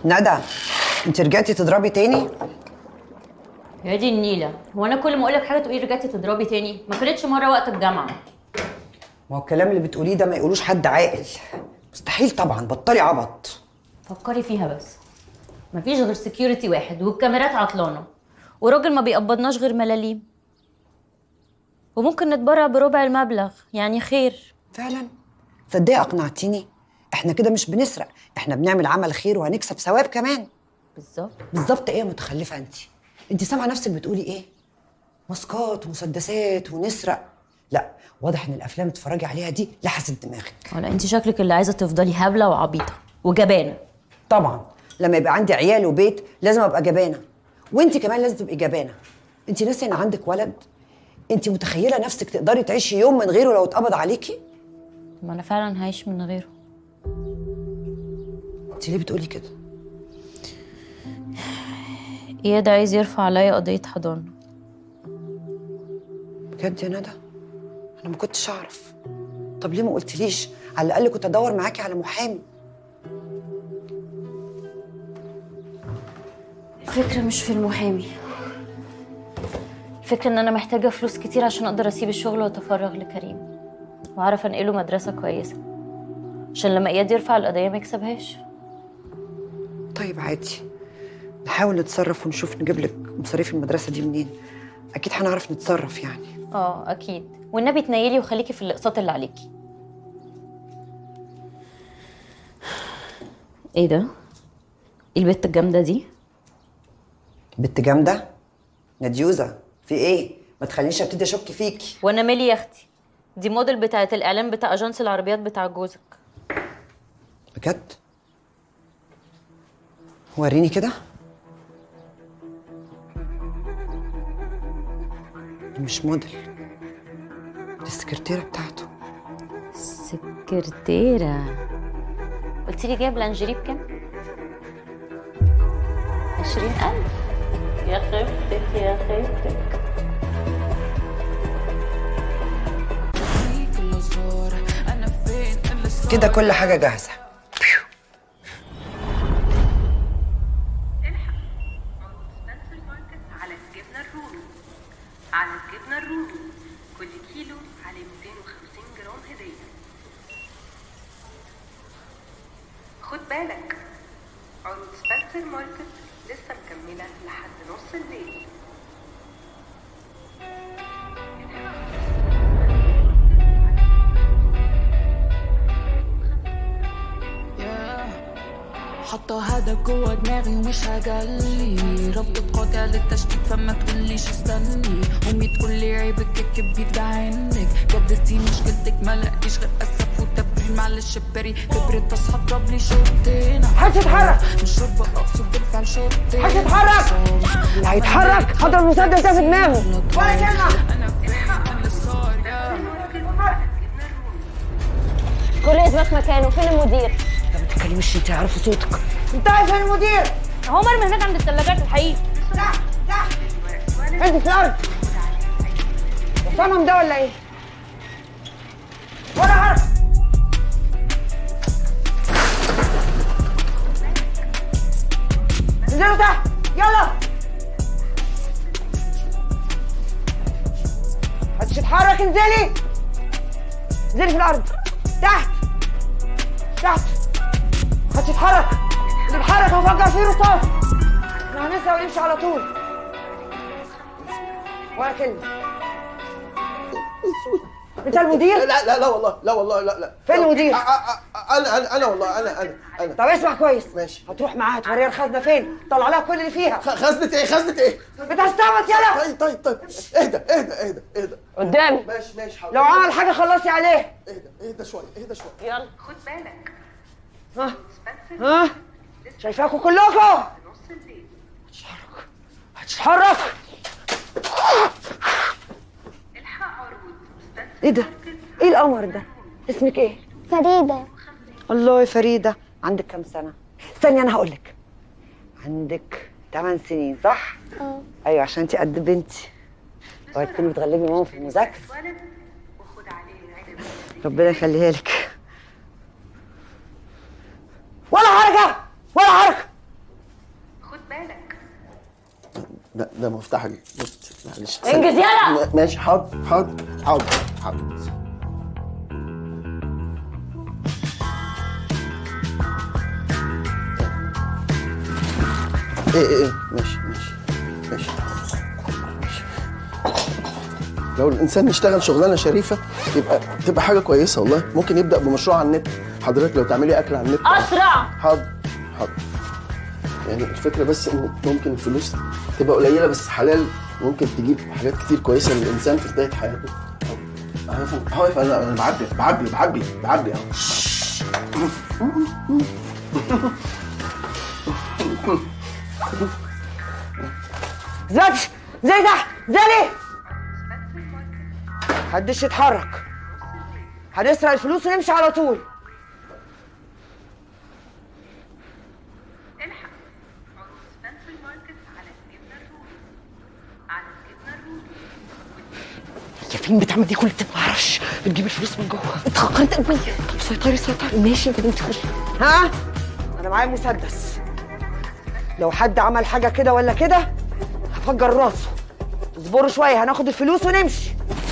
ندى انت رجعتي تضربي تاني يا دي النيله هو انا كل ما اقول لك حاجه تقولي رجعتي تضربي تاني ما كانتش مره وقت الجامعه ما هو الكلام اللي بتقوليه ده ما يقولوش حد عاقل مستحيل طبعا بطلي عبط فكري فيها بس مفيش غير سكيورتي واحد والكاميرات عطلانه وراجل ما بيقبضناش غير ملاليم وممكن نتبرع بربع المبلغ يعني خير فعلا تصدقي اقنعتيني احنا كده مش بنسرق احنا بنعمل عمل خير وهنكسب ثواب كمان بالظبط بالظبط ايه يا متخلفه انت انت سامعه نفسك بتقولي ايه ماسكات ومسدسات ونسرق لا واضح ان الافلام اللي بتتفرجي عليها دي لحست دماغك ولا انت شكلك اللي عايزه تفضلي هبله وعبيطه وجبانه طبعا لما يبقى عندي عيال وبيت لازم ابقى جبانه وانت كمان لازم تبقي جبانه انت ناسيه ان عندك ولد انت متخيله نفسك تقدري تعيشي يوم من غيره لو اتقبض عليكي ما انا فعلا هعيش من غيره انت ليه بتقولي كده اياد عايز يرفع عليا قضيه حضانه بجد يا ندى انا ما كنتش اعرف طب ليه ما قلتليش على الاقل كنت ادور معاكي على محامي الفكره مش في المحامي الفكره ان انا محتاجه فلوس كتير عشان اقدر اسيب الشغل واتفرغ لكريم واعرف انقله مدرسه كويسه عشان لما اياد يرفع القضيه ما يكسبهاش طيب عادي نحاول نتصرف ونشوف نجيب لك مصاريف المدرسه دي منين اكيد هنعرف نتصرف يعني اه اكيد والنبي تنيلي وخليكي في الاقساط اللي عليكي ايه ده ايه البت الجامده دي بنت جامده نديوزه في ايه ما تخلينيش ابتدي اشك فيكي وانا مالي يا اختي دي موديل بتاعت الاعلان بتاع اجانس العربيات بتاع جوزك بجد وريني كده دي مش موديل دي السكرتيره بتاعته سكرتيرة قلت لي جايب لانجيري بكام؟ عشرين ألف يا خيبتك يا خيبتك كده كل حاجه جاهزه سبنسر ماركت على الجبنة الرومي على الجبنة الرومي كل كيلو عليه 250 جرام هدية خد بالك عروض سبنسر ماركت لسه مكملة لحد نص الليل حاطة هدف جوه دماغي ومش هجلي رفض قاطع للتشتيت فما تقوليش استني امي تقولي عيبك الكبير ده عينك جدتي مشكلتك ما لقيش غير اسف وتبرير معلش بري كبرت بس هضرب لي شوطين محدش يتحرك. مش شرب اقصد بالفعل شوطين محدش يتحرك. اللي هيتحرك هضرب المسدس ده في دماغه ولا كلمه انا فاهم اللي صار يا كل اثبات مكانه فين المدير؟ ما تتكلميش انت عارفه صوتك انت عارف فين المدير هو مرمي هناك عند الثلاجات الحقيقي انت في الارض صنم ده ولا ايه ولا عارف انزلوا تحت يلا محدش يتحرك انزلي انزلي في الارض تحت تحت محدش يتحرك اللي يتحرك هفجر فيه رصاص احنا هنسرق ونمشي على طول ولا كلمه انت المدير لا لا لا والله لا والله لا لا فين المدير؟ أ- أ- أ- انا انا انا والله انا انا انا طب اسمع كويس ماشي. هتروح معاها توريها الخزنه فين طلع لها كل اللي فيها خ- خزنة ايه خزنة ايه بتستمت يلا طيب طيب طيب اهدى اهدى اهدى اهدى قدامي ماشي ماشي حاضر لو عمل حاجه خلصي عليه اهدى اهدى شويه اهدى شويه يلا خد بالك ها سبنسر ها شايفاكم كلكم نص الليل هتتحرك الحق عروض سبنسر ايه ده ايه القمر ده اسمك ايه فريدة الله يا فريده عندك كام سنه استني انا هقول لك عندك 8 سنين صح اه ايوه عشان انت قد بنتي اوعي تكوني بتغلبي ماما في المذاكره ولد وخد عليه العنب ربنا يخليها لك ولا حركه ولا حركه ده ده مفتاحك بص معلش انجز يلا. ما- ماشي حاضر حاضر حاضر حاضر ايه ايه ايه ماشي ماشي ماشي ماشي لو الانسان يشتغل شغلانه شريفه يبقى تبقى حاجه كويسه والله ممكن يبدا بمشروع على النت حضرتك لو تعملي اكل على النت اسرع حاضر حاضر يعني الفكره بس ان ممكن الفلوس تبقى قليله بس حلال ممكن تجيب حاجات كتير كويسه للانسان في بدايه حياته أهو- اهو يا فندم، اهو يا فندم، انا بعبي بعبي بعبي بعبي اهو زلي زي تحت زلي محدش يتحرك هنسرق الفلوس ونمشي على طول الحق عروض سبنسر ماركت على الجبنة الرومي على الجبنة الرومي يا فين بتعمل دي كل ده معرفش بتجيب الفلوس من جوه اتخقرت قوي سيطري سيطري ماشي انت انت خش ها انا معايا مسدس لو حد عمل حاجه كده ولا كده هفجر راسه اصبروا شويه هناخد الفلوس ونمشي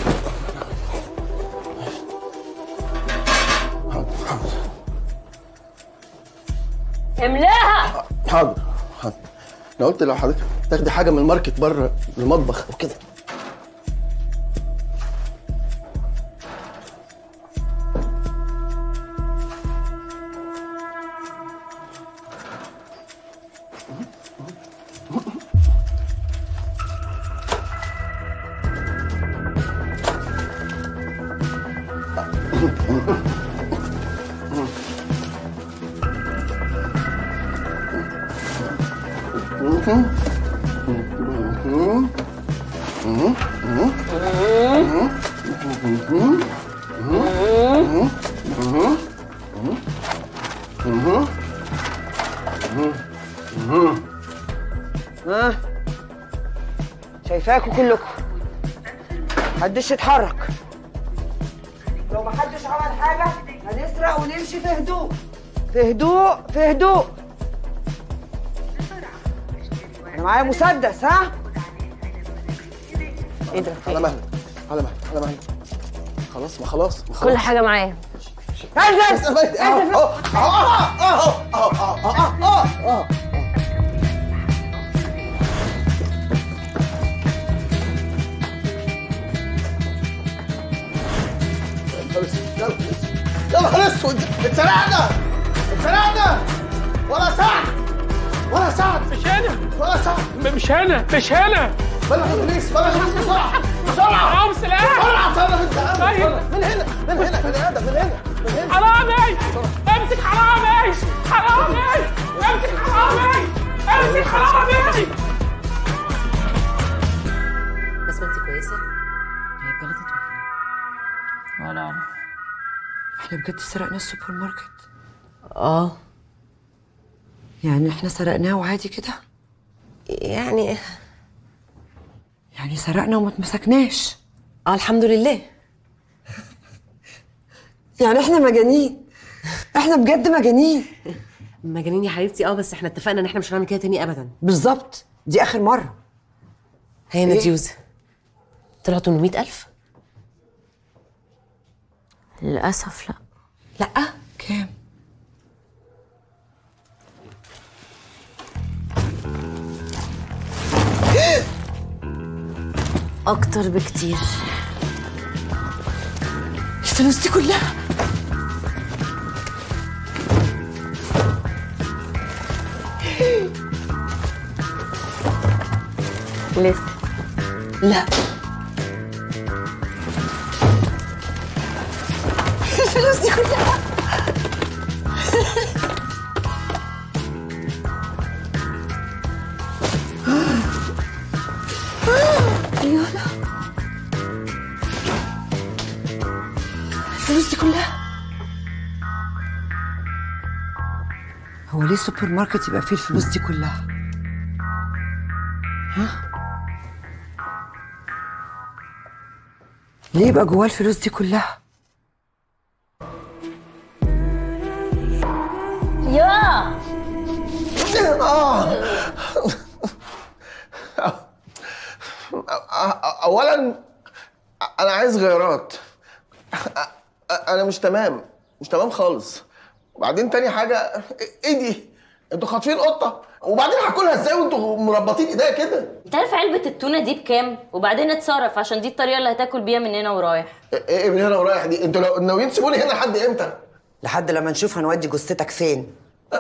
حاضر حاضر املاها حاضر حاضر انا قلت لو حضرتك تاخدي حاجه من الماركت بره المطبخ وكده ها شايفاكوا كلكم محدش يتحرك لو محدش عمل حاجة هنسرق ونمشي في هدوء في هدوء في هدوء انا معايا مسدس ها ايه ده على مهلك على مهلك على مهلك خلاص ما خلاص ما خلاص كل حاجه معايا انزل اهو اهو اهو اهو اهو اهو اهو يا نهار اسود اتسرقنا اتسرقنا ولا ساعة ولا ساعة مش هنا ولا ساعة مش هنا مش هنا بلغ البوليس بلغ البوليس بسرعة بسرعة حرام سلاح بسرعة تصرف انت طيب. من هنا من هنا من هنا من هنا من هنا حرامي امسك حرامي حرامي امسك حرامي امسك حرامي بس ما انت كويسه هي اتجلطت ولا ولا اعرف احنا بجد سرقنا السوبر ماركت اه يعني احنا سرقناه وعادي كده يعني يعني سرقنا وما اتمسكناش اه الحمد لله يعني احنا مجانين احنا بجد مجانين مجانين يا حبيبتي اه بس احنا اتفقنا ان احنا مش هنعمل كده تاني ابدا بالظبط دي اخر مره هي نتيوز طلعوا 800000 للاسف لا لا كام اكتر بكتير الفلوس دي كلها لسه لا الفلوس دي كلها يلا الفلوس دي كلها هو ليه سوبر ماركت يبقى فيه الفلوس دي كلها؟ ليه يبقى جواه الفلوس دي كلها؟ يا اولا انا عايز غيارات انا مش تمام مش تمام خالص وبعدين تاني حاجه ايه دي انتوا خاطفين قطه وبعدين هاكلها ازاي وانتوا مربطين ايديا كده انت عارف علبه التونه دي بكام وبعدين اتصرف عشان دي الطريقه اللي هتاكل بيها من هنا ورايح ايه إيه من هنا ورايح دي انتوا لو ناويين تسيبوني هنا لحد امتى لحد لما نشوف هنودي جثتك فين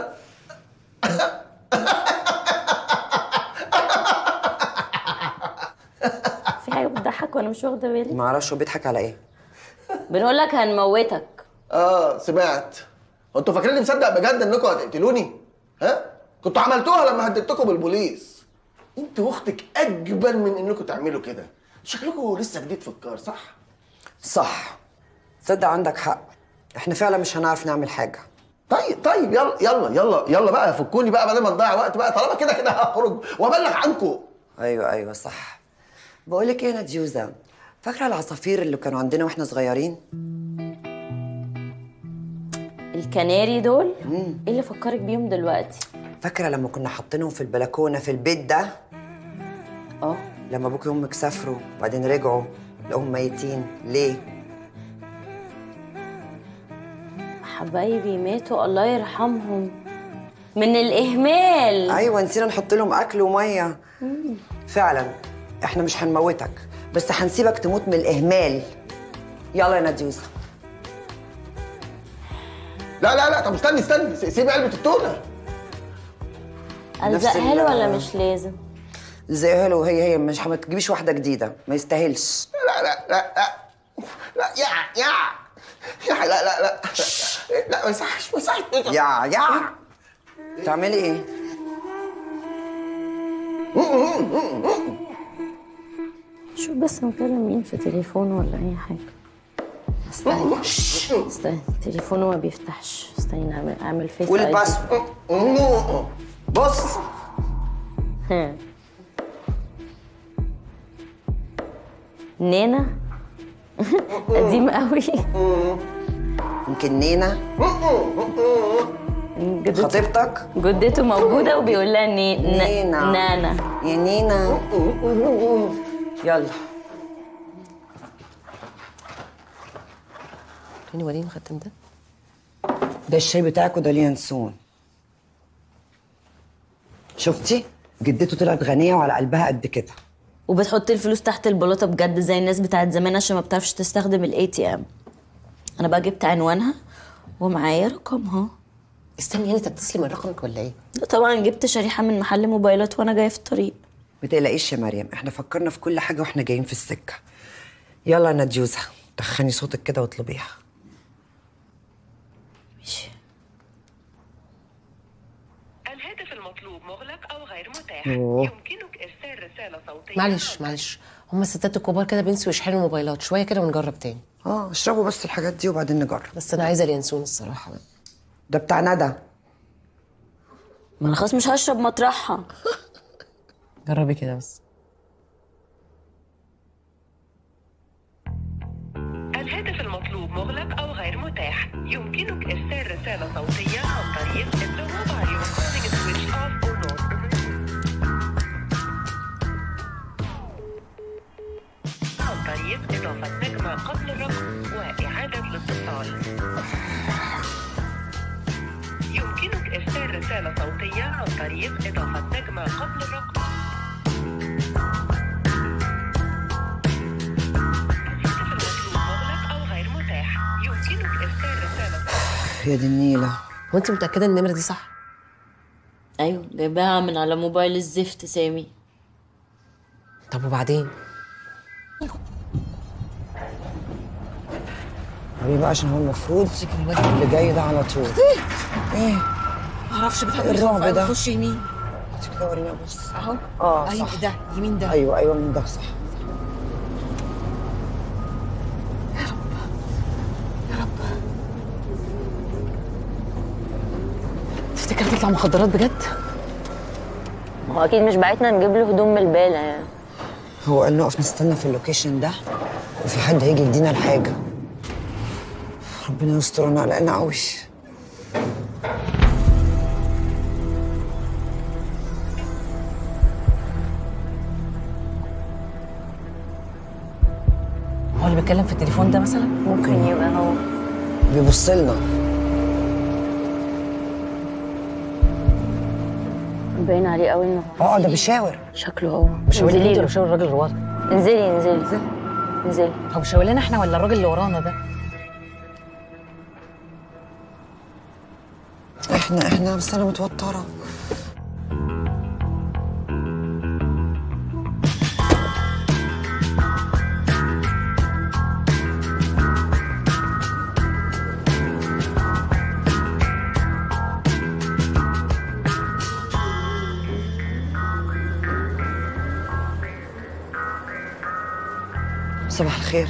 في حاجه بتضحك وانا مش واخده بالي ما اعرفش هو بيضحك على ايه بنقول لك هنموتك اه سمعت هو انتوا فاكريني مصدق بجد انكم هتقتلوني ها كنتوا عملتوها لما هددتكم بالبوليس انت واختك اجبن من انكم تعملوا كده شكلكم لسه جديد في الكار صح صح تصدق عندك حق احنا فعلا مش هنعرف نعمل حاجه طيب طيب يلا يلا يلا يلا بقى فكوني بقى بدل ما نضيع وقت بقى طالما كده كده هخرج وابلغ عنكم ايوه ايوه صح بقول لك ايه يا نديوزه فاكره العصافير اللي كانوا عندنا واحنا صغيرين الكناري دول ايه اللي فكرك بيهم دلوقتي فاكره لما كنا حاطينهم في البلكونه في البيت ده اه لما ابوك وامك سافروا وبعدين رجعوا لقوهم ميتين ليه حبايبي ماتوا الله يرحمهم من الاهمال ايوه نسينا نحط لهم اكل وميه فعلا احنا مش هنموتك بس هنسيبك تموت من الاهمال يلا يا نديوزه لا لا لا طب استني استني س- سيبي علبه التونه الزقها له ال- ولا مش لازم زي له هي هي مش ما تجيبيش واحده جديده ما يستاهلش لا لا لا لا لا يا يا يا لا لا لا لا ما يصحش ما يصحش يا يا تعملي ايه شوف بس مكلم مين في تليفونه ولا اي حاجه استنى استنى تليفونه ما بيفتحش استنى اعمل اعمل فيس والباسورد بص ها. نانا قديم قوي يمكن نينا جدته خطيبتك جدته موجوده وبيقول لها ني... ن... نينا. نانا يا نينا يلا تاني وريني الختم ده ده الشاي بتاعك وده اليانسون شفتي جدته طلعت غنيه وعلى قلبها قد كده وبتحط الفلوس تحت البلاطه بجد زي الناس بتاعت زمان عشان ما بتعرفش تستخدم الاي تي ام انا بقى جبت عنوانها ومعايا رقمها استني يعني تتصلي من رقمك ولا ايه؟ طبعا جبت شريحه من محل موبايلات وانا جايه في الطريق ما تقلقيش يا مريم احنا فكرنا في كل حاجه واحنا جايين في السكه يلا يا نديوزه دخني صوتك كده واطلبيها ماشي الهاتف المطلوب مغلق أو غير متاح أوه. يمكنك إرسال رسالة صوتية معلش معلش هم الستات الكبار كده بينسوا يشحنوا موبايلات شويه كده ونجرب تاني اه اشربوا بس الحاجات دي وبعدين نجرب بس انا عايزه اليانسون الصراحه بقى. ده بتاع ندى ما انا خلاص مش هشرب مطرحها جربي كده بس الهاتف المطلوب مغلق أو غير متاح يمكنك إرسال رسالة صوتية عن طريق الجواب على recording switch off or not عن طريق إضافة نجمة قبل الرقم وإعادة الاتصال يمكنك إرسال رسالة صوتية عن طريق إضافة نجمة قبل الرقم الهاتف المطلوب مغلق أو غير متاح يمكنك إرسال رسالة صوتية يا دي النيله هو انت متاكده ان النمره دي صح؟ ايوه جايباها من على موبايل الزفت سامي طب وبعدين؟ حبيبي بقى عشان هو المفروض اللي جاي ده على طول ايه معرفش بتحب الرعب ده. خش يمين انت كده وريني ابص اهو اه ايوه صح ده يمين ده ايوه ايوه من ده صح تفتكر تطلع مخدرات بجد؟ ما هو اكيد مش بعتنا نجيب له هدوم من البالة يعني هو قال نقف نستنى في اللوكيشن ده وفي حد هيجي يدينا الحاجه ربنا يستر انا قلقانه قوي بيتكلم في التليفون ده مثلا ممكن يبقى هو بيبص لنا باين عليه قوي انه اه ده بيشاور شكله هو مش هو اللي انزلي ولا له. مش هو الراجل اللي ورا انزلي انزلي انزلي هو مش هو لنا احنا ولا الراجل اللي ورانا ده احنا احنا بس انا متوتره صباح الخير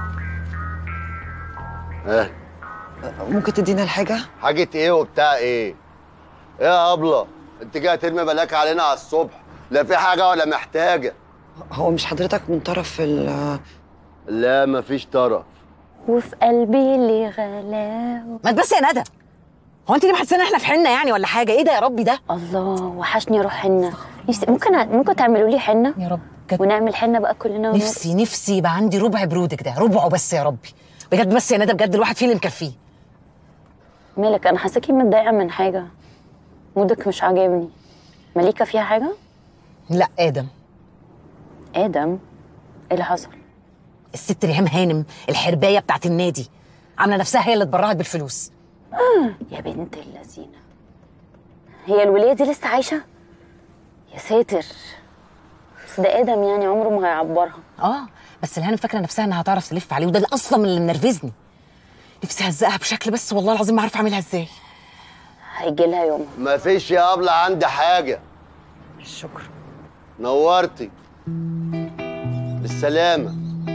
ها ممكن تدينا الحاجه حاجة ايه وبتاع ايه؟ ايه يا ابله؟ انت جايه ترمي بلاك علينا على الصبح لا في حاجة ولا محتاجة هو مش حضرتك من طرف ال لا مفيش طرف وفي قلبي اللي غلاوه ما بس يا ندى هو انت ليه محسسه ان احنا في حنه يعني ولا حاجه ايه ده يا ربي ده الله وحشني اروح حنه نفسي ممكن ممكن تعملوا لي حنه يا رب بجد ونعمل حنه بقى كلنا ونرقص. نفسي نفسي يبقى عندي ربع برودك ده ربعه بس يا ربي بجد بس يا ندى بجد الواحد فيه اللي مكفيه مالك انا حاساكي متضايقه من حاجه مودك مش عاجبني مليكه فيها حاجه لا ادم ادم ايه اللي حصل الست ريهام هانم الحربايه بتاعت النادي عامله نفسها هي اللي اتبرعت بالفلوس يا بنت اللذينه هي الوليه دي لسه عايشه يا ساتر بس ده ادم يعني عمره ما هيعبرها اه بس الهانم فاكره نفسها انها هتعرف تلف عليه وده اللي اصلا اللي منرفزني نفسي اهزقها بشكل بس والله العظيم ما عارفه اعملها ازاي هيجي لها يومها مفيش يا ابله عندي حاجة شكرا نورتي بالسلامة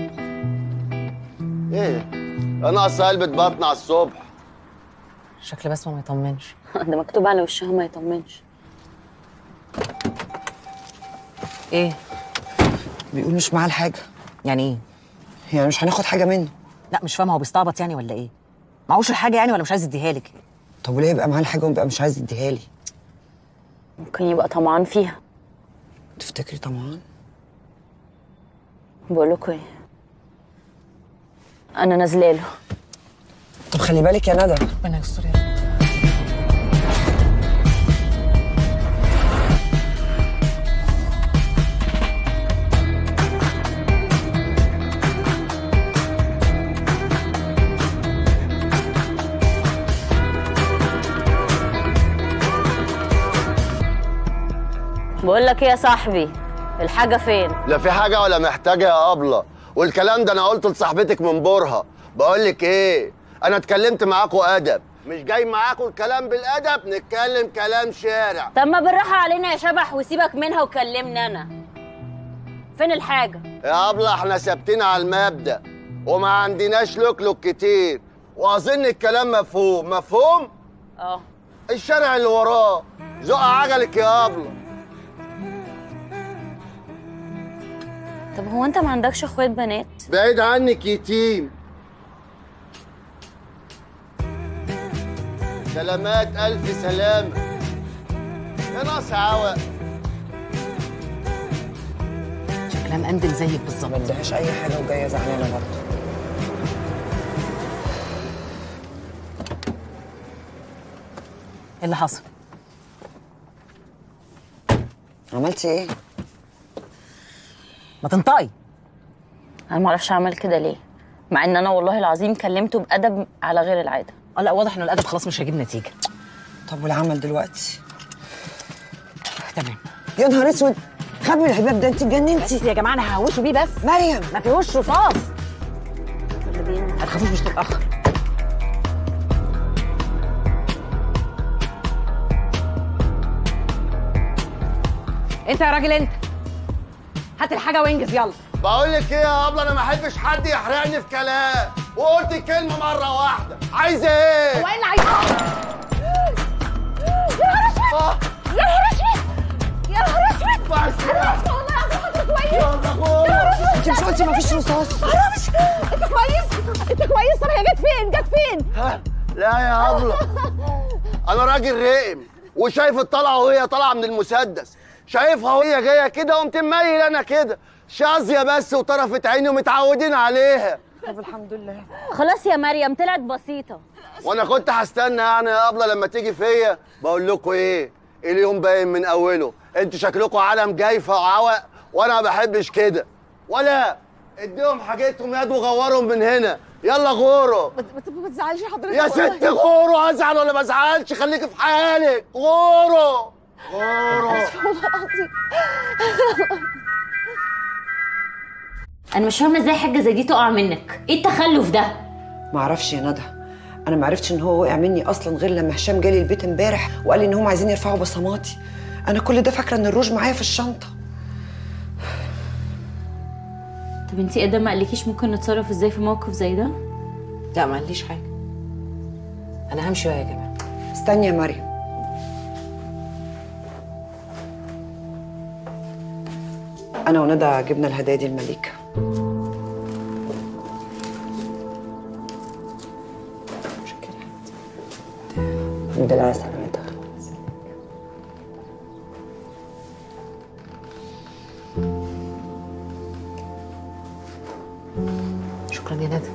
ايه؟ انا اصل قلبة بطن على الصبح شكل بس ما يطمنش ده مكتوب على وشها ما يطمنش ايه بيقول مش معاه الحاجه يعني ايه يعني مش هناخد حاجه منه لا مش فاهمه هو بيستعبط يعني ولا ايه معهوش الحاجه يعني ولا مش عايز يديها لك طب وليه يبقى معاه الحاجه ويبقى مش عايز يديها لي ممكن يبقى طمعان فيها تفتكري طبعا بقول لكم ايه انا نازله له طب خلي بالك يا ندى ربنا يستر يا رب بقول لك ايه يا صاحبي الحاجه فين لا في حاجة ولا محتاجة يا أبلة والكلام ده أنا قلته لصاحبتك من بورها بقول لك إيه أنا اتكلمت معاكوا أدب مش جاي معاكوا الكلام بالأدب نتكلم كلام شارع طب ما بالراحه علينا يا شبح وسيبك منها وكلمني انا فين الحاجه يا أبلة إحنا ثابتين على المبدأ وما عندناش لوكلوك كتير وأظن الكلام مفهوم مفهوم؟ اه الشارع اللي وراه زق عجلك يا أبلة طب هو انت ما عندكش اخوات بنات بعيد عنك يتيم سلامات ألف سلامة يا ناقص عوق شكلها مقندل زيك بالظبط ما اديهاش اي حاجه وجايه زعلانه برضه ايه اللي حصل عملتي ايه ما تنطقي انا ما اعرفش اعمل كده ليه مع ان انا والله العظيم كلمته بادب على غير العاده اه لا واضح ان الادب خلاص مش هيجيب نتيجه طب والعمل دلوقتي تمام يا نهار اسود خبي الحباب ده انت بس اتجننتي يا جماعه انا ههوشه بيه بس مريم ما فيهوش رصاص يلا بينا ما تخافوش مش هتتاخر انت يا راجل انت هات الحاجه وانجز يلا بقول لك ايه يا ابله انا ما احبش حد يحرقني في كلام وقلت الكلمه مره واحده عايزه ايه هو ايه اللي عايزه آه، يا نهار اسود يا نهار اسود بس والله العظيم انت كويس يلا خد. انت مش قلتي مفيش رصاص حرامش انت كويس انت كويس طب هي جت فين جت فين ها، لا يا ابله انا راجل رقم وشايف الطلعه وهي طالعه من المسدس شايفها وهي جايه كده وقمت مميل انا كده شاذيه بس وطرفت عيني ومتعودين عليها طب الحمد لله خلاص يا مريم طلعت بسيطه وانا كنت هستنى يعني يا ابله لما تيجي فيا بقول لكم ايه اليوم باين من اوله انتوا شكلكم عالم جايفه وعوق وانا ما بحبش كده ولا اديهم حاجتهم يد وغورهم من هنا يلا غوروا ما تزعلش حضرتك يا والله. ست غوروا ازعل ولا ما ازعلش خليكي في حالك غوروا غوروا والله العظيم انا مش فاهمه ازاي حاجه زي دي تقع منك ايه التخلف ده ما اعرفش يا ندى انا ما عرفتش ان هو وقع مني اصلا غير لما هشام جالي البيت امبارح وقال لي ان هم عايزين يرفعوا بصماتي انا كل ده فاكره ان الروج معايا في الشنطه طب انتي ادم ما قالكيش ممكن نتصرف ازاي في موقف زي ده لا ما قاليش حاجه انا همشي بقى يا جماعه استني يا مريم انا وندى جبنا الهدايا دي المليكه الحمد لله على سلامتك شكرا يا ندى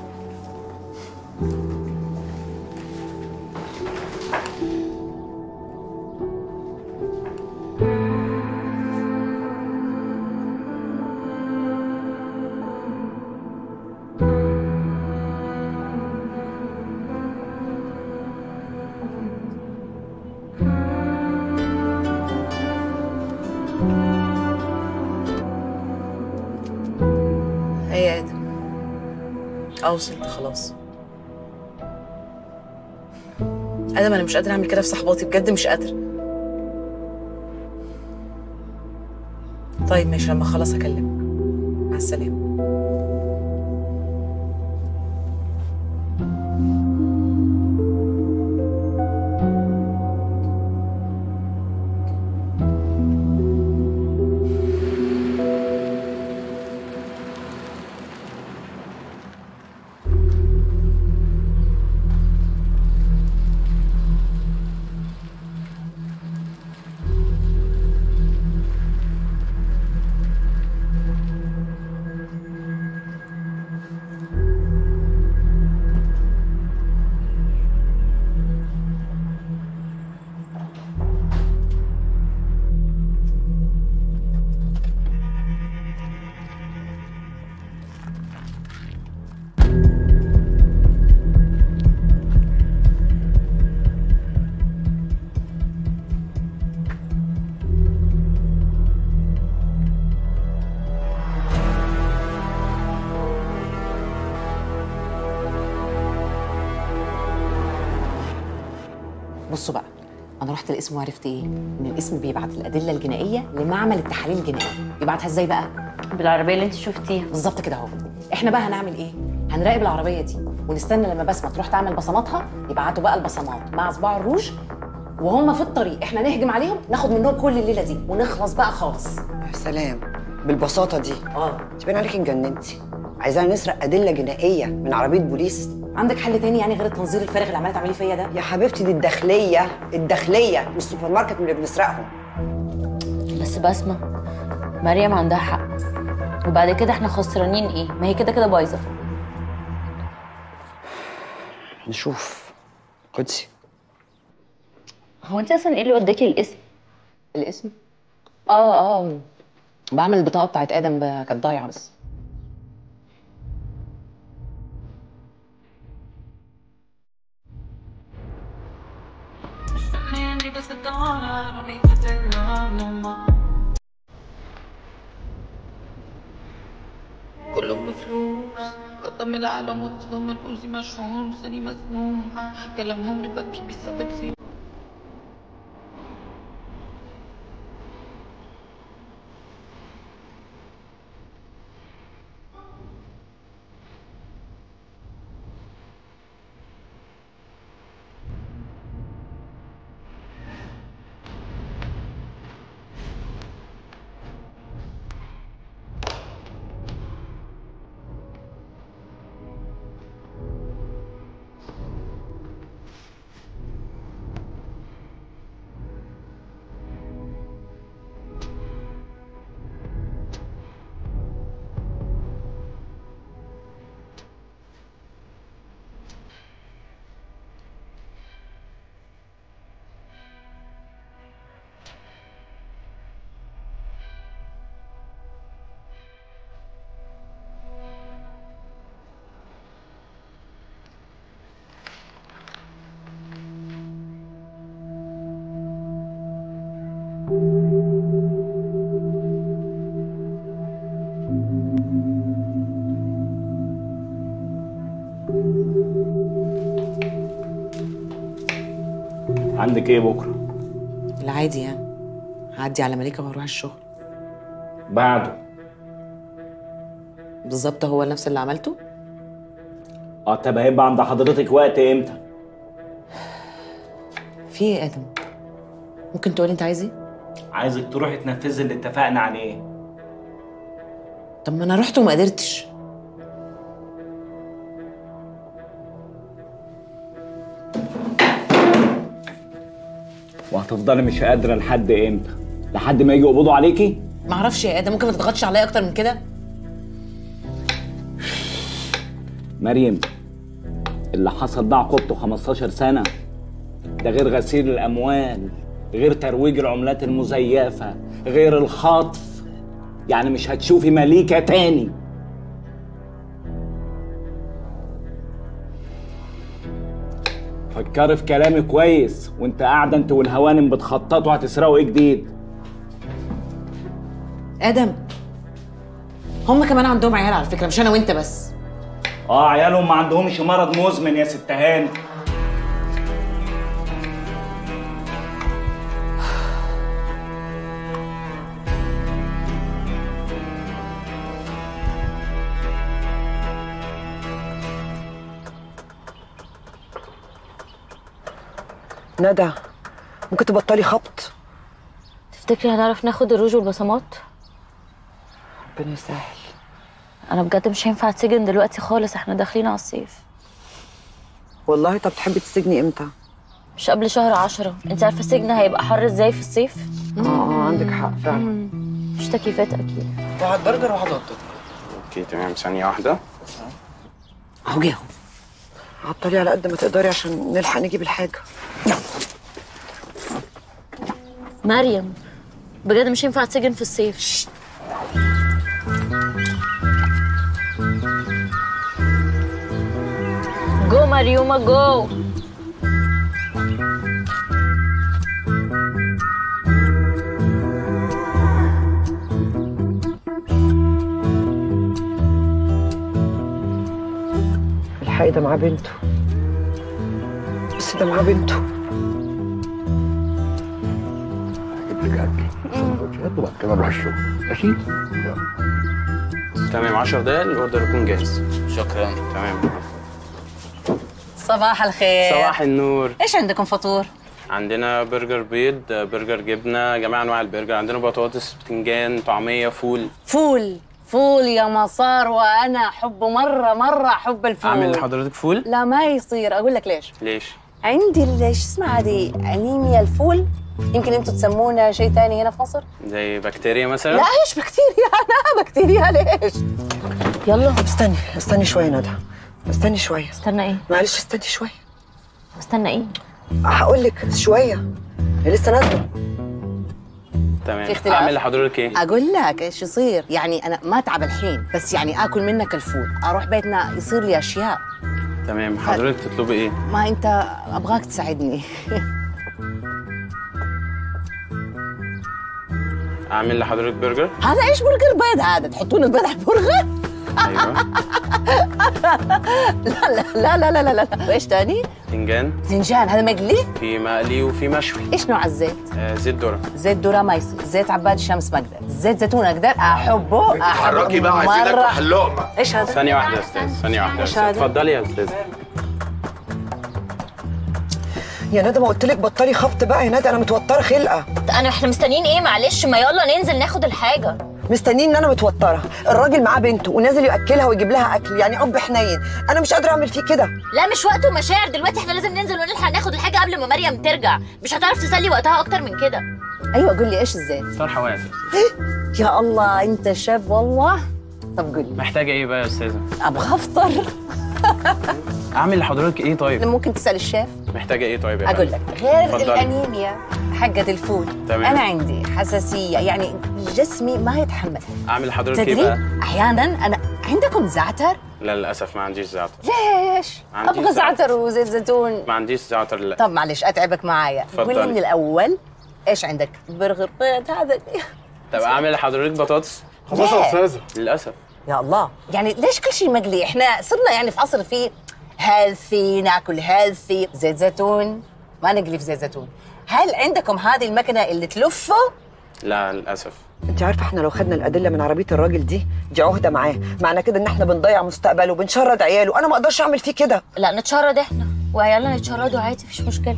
ايه يا ادم اه وصلت خلاص ادم انا مش قادره اعمل كده في صحباتي بجد مش قادره طيب ماشي لما اخلص اكلمك مع السلامه بصوا بقى انا رحت الاسم وعرفت ايه ان الاسم بيبعت الادله الجنائيه لمعمل التحاليل الجنائيه يبعتها ازاي بقى بالعربيه اللي انت شفتيها بالظبط كده اهو احنا بقى هنعمل ايه هنراقب العربيه دي ونستنى لما بسمه تروح تعمل بصماتها يبعتوا بقى البصمات مع صباع الروج وهم في الطريق احنا نهجم عليهم ناخد منهم كل الليله دي ونخلص بقى خالص يا سلام بالبساطه دي اه تبين عليك اتجننتي عايزانا نسرق ادله جنائيه من عربيه بوليس عندك حل تاني يعني غير التنظير الفارغ اللي عماله تعملي فيا ده يا حبيبتي دي الداخليه الداخليه مش السوبر ماركت من اللي بنسرقهم بس بسمه مريم عندها حق وبعد كده احنا خسرانين ايه ما هي كده كده بايظه نشوف قدسي هو انت اصلا ايه اللي وداكي الاسم الاسم اه اه بعمل البطاقه بتاعت ادم ب- كانت ضايعه بس كلهم بفلوس قدام العالم وتصدم الأوزي مشهور سني مسموم كلامهم ببكي بيسبب سي عندك ايه بكره العادي يعني هعدي على مليكه وهروح الشغل بعده بالظبط هو نفس اللي عملته اه طب هيبقى عند حضرتك وقت امتى في ايه يا ادم ممكن تقولي انت عايز ايه عايزك تروحي تنفذي اللي اتفقنا عليه طب ما انا رحت وما قدرتش وهتفضلي مش قادره لحد امتى لحد ما يجوا يقبضوا عليكي ما اعرفش يا ادم ممكن ما تضغطش عليا اكتر من كده مريم اللي حصل ده عقوبته 15 سنه ده غير غسيل الاموال غير ترويج العملات المزيفه غير الخطف يعني مش هتشوفي مليكه تاني فكري في كلامي كويس وانت قاعده انت والهوانم بتخططوا هتسرقوا ايه جديد ادم هم كمان عندهم عيال على فكره مش انا وانت بس اه عيالهم ما عندهمش مرض مزمن يا ست هاني ندى ممكن تبطلي خبط تفتكري هنعرف ناخد الروج والبصمات ربنا يسهل انا بجد مش هينفع اتسجن دلوقتي خالص احنا داخلين على الصيف والله طب تحبي تسجني امتى مش قبل شهر عشرة انت عارفه السجن هيبقى حر ازاي في الصيف اه اه عندك حق فعلا مش تكييفات اكيد واحد برجر وواحد هوت دوج اوكي تمام ثانية واحدة اهو جه عطلي على قد ما تقدري عشان نلحق نجيب الحاجه مريم بجد مش هينفع اتسجن في الصيف جو مريومة جو الحقي ده معاه بنته بس ده معاه بنته هجيب لك اكل سندوتشات وبعد كده نروح الشغل ماشي؟ تمام 10 دقايق الاوردر يكون جاهز شكرا تمام صباح الخير صباح النور ايش عندكم فطور عندنا برجر بيض برجر جبنة جميع انواع البرجر عندنا بطاطس بتنجان طعمية فول فول فول يا مسار وانا احبه مره مره احب الفول اعمل لحضرتك فول لا ما يصير اقول لك ليش ليش عندي ال- ايش اسمها هذه انيميا الفول يمكن انتم تسمونها شيء ثاني هنا في مصر زي بكتيريا مثلا لا ايش بكتيريا انا بكتيريا ليش يلا استني استني شويه ندى استني شويه استنى ايه معلش استني شويه استنى ايه هقول لك شويه هي لسه نازله تمام في اختلاف؟ اعمل لحضرتك ايه اقول لك ايش يصير يعني انا ما اتعب الحين بس يعني اكل منك الفول اروح بيتنا يصير لي اشياء تمام حضرتك تطلبي ايه ما انت ابغاك تساعدني اعمل لحضرتك برجر هذا ايش برجر بيض هذا تحطون البيض على البرجر ايوه لا لا لا لا لا لا وايش تاني بتنجان زنجان هذا مقلي في مقلي وفي مشوي ايش نوع الزيت آه زيت ذره زيت ذره ما يصير زيت عباد شمس ما اقدر زيت زيتون اقدر احبه اتحركي بقى عايزين مرة. ناكل اللقمه ايش هذا ثانية واحدة يا استاذ ثانية واحدة يا إيش استاذ هذا؟ اتفضلي يا استاذ يا ندى ما قلت لك بطلي خبط بقى يا ندى انا متوتره خلقه انا احنا مستنيين ايه معلش ما يلا ننزل ناخد الحاجه مستنيين ان انا متوتره الراجل معاه بنته ونازل ياكلها ويجيب لها اكل يعني اب حنين انا مش قادره اعمل فيه كده لا مش وقت ومشاعر دلوقتي احنا لازم ننزل ونلحق ناخد الحاجه قبل ما مريم ترجع مش هتعرف تسلي وقتها اكتر من كده ايوه قول لي ايش الزيت طرحة واقف يا الله انت شاب والله طب قول لي محتاجة ايه بقى يا استاذة ابغى افطر اعمل لحضرتك ايه طيب ممكن تسال الشيف محتاجة ايه طيب يا اقول فندم؟ لك غير اتفضلي. الانيميا حقت الفول تمام. انا عندي حساسيه يعني جسمي ما يتحمل اعمل لحضرتك ايه تدري بقى احيانا انا عندكم زعتر لا للاسف ما عنديش زعتر ليش عندي ابغى زعتر. زعتر وزيت زيتون ما عنديش زعتر لا طب معلش اتعبك معايا اتفضلي. قول لي من الاول ايش عندك برغر بيض هذا طب اعمل لحضرتك بطاطس خلاص يا استاذه للاسف يا الله يعني ليش كل شيء مقلي احنا صرنا يعني في عصر فيه هيلثي ناكل هيلثي زيت زيتون ما نقلي في زيت زيتون هل عندكم هذه المكنه اللي تلفه لا للاسف انت عارفه احنا لو خدنا الادله من عربيه الراجل دي دي عهده معاه معنى كده ان احنا بنضيع مستقبله وبنشرد عياله انا ما اقدرش اعمل فيه كده لا نتشرد احنا وعيالنا يتشردوا عادي مفيش مشكله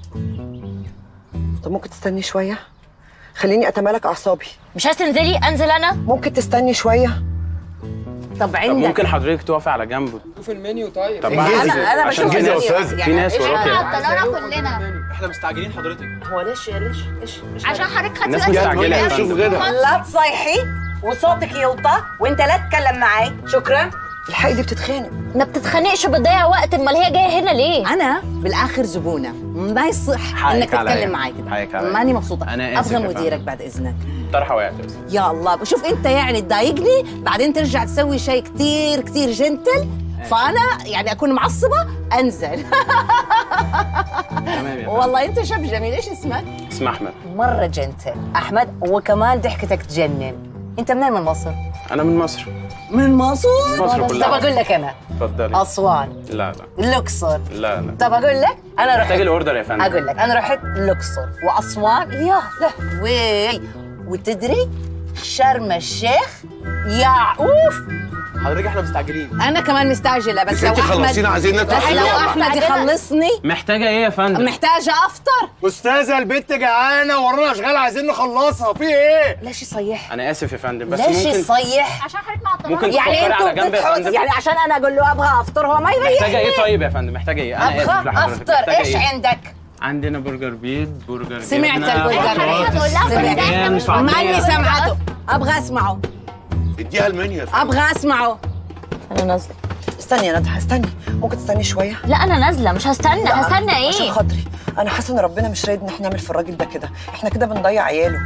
طب ممكن تستني شويه خليني اتمالك اعصابي مش عايز تنزلي انزل انا ممكن تستني شويه طب طب ممكن حضرتك تقفي على جنب شوف المنيو طيب طب ما انجزي. عشان- عشان بشوف كده يا المنيو. استاذ في ناس وراك كلنا احنا مستعجلين حضرتك هو ليش ليش ايش ايش عشان حضرتك خدتي الناس بالك مستعجلة يا من فندم. الوقت. لا تصيحي وصوتك يوطى وانت لا تتكلم معي شكرا الحقي دي بتتخانق ما بتتخانقش بتضيع وقت امال هي جايه هنا ليه انا بالاخر زبونه ما يصح حقك انك عليا. تتكلم معي كده حقك عليا. ماني مبسوطه أنا آسف ابغى يا فندم. مديرك بعد اذنك طرحه وقعت يا أستاذ. يا الله شوف انت يعني تضايقني بعدين ترجع تسوي شيء كتير كتير جنتل فانا يعني اكون معصبه انزل تمام يا فندم. والله انت شاب جميل ايش اسمك اسمه احمد مره جنتل احمد وكمان ضحكتك تجنن انت منين من مصر انا من مصر من مصر مصر كلها. طب اقول لك انا اتفضلي اسوان لا لا الاقصر لا لا طب اقول لك انا رحت محتاج الاوردر يا فندم اقول لك انا رحت الاقصر واسوان يا لهوي وتدري شرم الشيخ يا اوف حضرتك احنا مستعجلين انا كمان مستعجله بس بس لو انتي احمد خلصينا، عايزين ندفع بس لو فلوس. احمد يخلصني محتاجه ايه يا فندم محتاجه افطر استاذه البت جعانه ورانا اشغال عايزين نخلصها في ايه ليش يصيح انا اسف يا فندم بس ليش ممكن يصيح عشان حضرتك مع ممكن يعني تفكري على انتوا جنب يا بتحط فندم يعني عشان انا اقول له ابغى افطر هو ما يريحني محتاجه ايه طيب يا فندم محتاجه ايه انا اسف ابغى لحضرتك افطر محتاجة ايش إيه؟ عندك عندنا برجر بيض برجر سمعت جبنة، البرجر بطاطس، سمعت سمعت ماني سمعته ابغى اسمعه اديها المنيو يا فندم ابغى اسمعه انا نازله استني يا ندى استني ممكن تستني شويه لا انا نازله مش هستنى لا، هستنى عشان ايه خاطري انا حاسه ان ربنا مش رايد ان احنا نعمل في الراجل ده كده احنا كده بنضيع عياله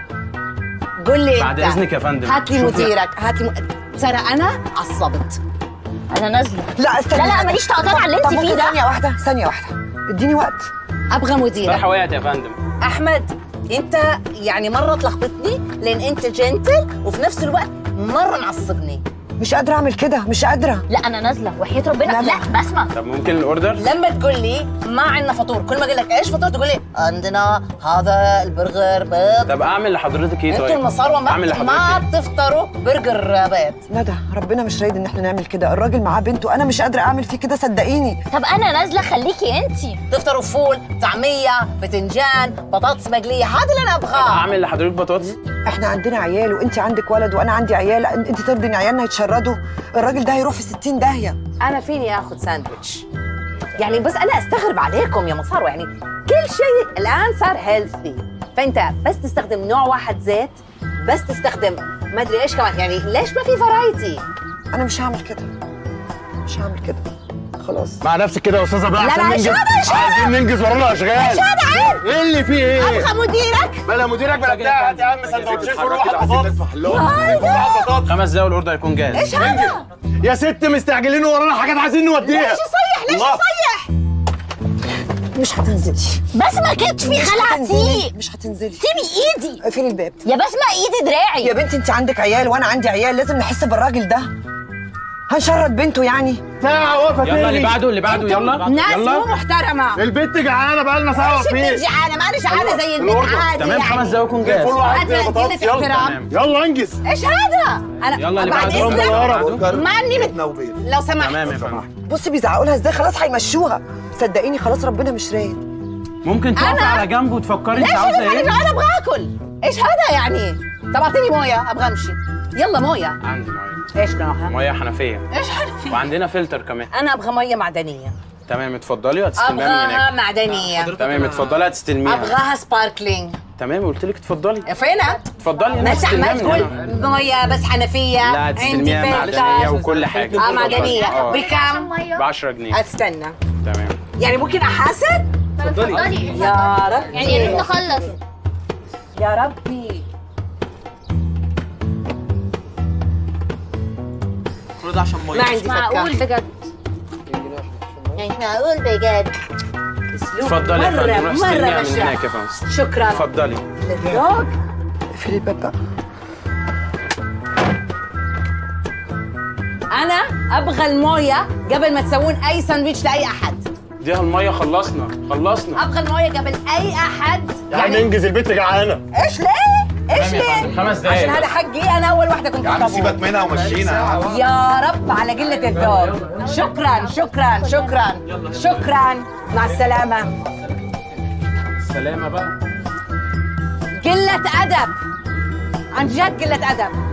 قول لي بعد انت إذنك يا فندم. هات لي شوفي. مديرك هات لي م... ترى انا عصبت انا نازله لا استني لا لا ندى. ماليش تقطيع على اللي انت طب فيه ممكن ده ثانيه واحده ثانيه واحده اديني وقت ابغى مديرك طرحه وقعت يا فندم احمد انت يعني مره تلخبطني لان انت جنتل وفي نفس الوقت مره معصبني مش قادره اعمل كده مش قادره لا انا نازله وحياه ربنا لا بسمع طب ممكن الاوردر لما تقول لي ما عندنا فطور كل ما اقول لك ايش فطور تقول لي عندنا هذا البرجر بيض طب اعمل لحضرتك ايه انتوا طيب المصاروة ما, اعمل لحضرتك ما ايه تفطروا برجر بيض ندى ربنا مش رايد ان احنا نعمل كده الراجل معاه بنته انا مش قادره اعمل فيه كده صدقيني طب انا نازله خليكي انت تفطروا فول طعميه باذنجان بطاطس مقليه هذا اللي انا طب ابغاه اعمل لحضرتك بطاطس احنا عندنا عيال وانت عندك ولد وانا عندي عيال انت ترضي ان عيالنا يتشردوا الراجل ده هيروح في 60 داهيه انا فيني اخذ ساندويتش يعني بس انا استغرب عليكم يا مصارو يعني كل شيء الان صار هيلثي فانت بس تستخدم نوع واحد زيت بس تستخدم ما ادري ايش كمان يعني ليش ما في فرايتي انا مش هعمل كده مش هعمل كده خلاص مع نفسك كده يا استاذه بقى لا، عشان لا، ننجز إشهاد، إشهاد. عايزين ننجز ورانا اشغال إشهاد، عيب. ايه اللي فيه ايه ابغى مديرك بلا مديرك بلا بتاع هات يا عم سندوتشين كل واحد بطاطس واحد بطاطس خمس دقايق والاوردر يكون جاهز ايش هذا؟ يا ست مستعجلين ورانا حاجات عايزين نوديها ليش يصيح؟ ليش الله. يصيح؟ مش هتنزلي بسمة كتفي مش خلعتيه هتنزلي مش هتنزلي سيبي ايدي اقفلي الباب يا بسمة ايدي دراعي يا بنتي انت عندك عيال وانا عندي عيال لازم نحس بالراجل ده هنشرد بنته يعني ساعة واقفة يلا اللي بعده اللي بعده يلا ناس مو يلا محترمة البت جعانة بقى لنا ساعة ايش بنت واقفين جعانة ما انا جعانة زي البنت الأوردر. عادي تمام يعني. خمس دقايق يكون جاهز كل واحد هذا فينا بطاطس قلة يلا احترام. يلا انجز ايش هذا؟ انا يلا اللي بعد بعده إذنك، اللي بعده. ما اني مت... لو سمحت تمام يا فندم بصي بيزعقوا لها ازاي خلاص هيمشوها صدقيني خلاص ربنا مش رايد ممكن تقفي على جنب وتفكري انت ليش عاوزه انا ايه انا ابغى اكل ايش هذا يعني؟ طب اعطيني مويه ابغى امشي يلا مويه عندي ميه ايش نوعها؟ ميه حنفيه ايش حنفي؟ وعندنا فلتر كمان انا ابغى ميه معدنيه تمام اتفضلي هتستلميها من ابغاها هناك معدنيه تمام اتفضلي هتستلميها ابغاها سباركلينج تمام قلت لك اتفضلي فينا؟ اتفضلي انا ما هتستلميها ما من تقول هنا مويه بس حنفيه لا عندي هتستلميها معدنيه فلتر وكل حاجه اه معدنيه اه بكم؟ ب 10 جنيه استنى تمام يعني ممكن احاسب؟ اتفضلي يا ربي يعني يا ريت نخلص يا ربي كل ده عشان ما عندي معقول فكه بجد يعني معقول بجد باسلوب اتفضلي يا مرة فندم روح استلميها مرة من بشع هناك يا فندم شكرا اتفضلي للدوج في الباب بقى انا ابغى المويه قبل ما تسوون اي ساندويتش لاي احد دي الميه خلصنا خلصنا ابغى المويه قبل اي احد يا عم انجز البنت جعانه ايش ليه؟ ايش تمام يا ليه؟ فندم، خمس دقايق عشان هذا حقي انا اول واحده كنت يا عم في الطابور. سيبك منها ومشينا يا عم يا رب على قلة الذوق شكرا شكرا شكرا شكرا مع السلامة السلامه بقى قلة أدب عن جد قلة أدب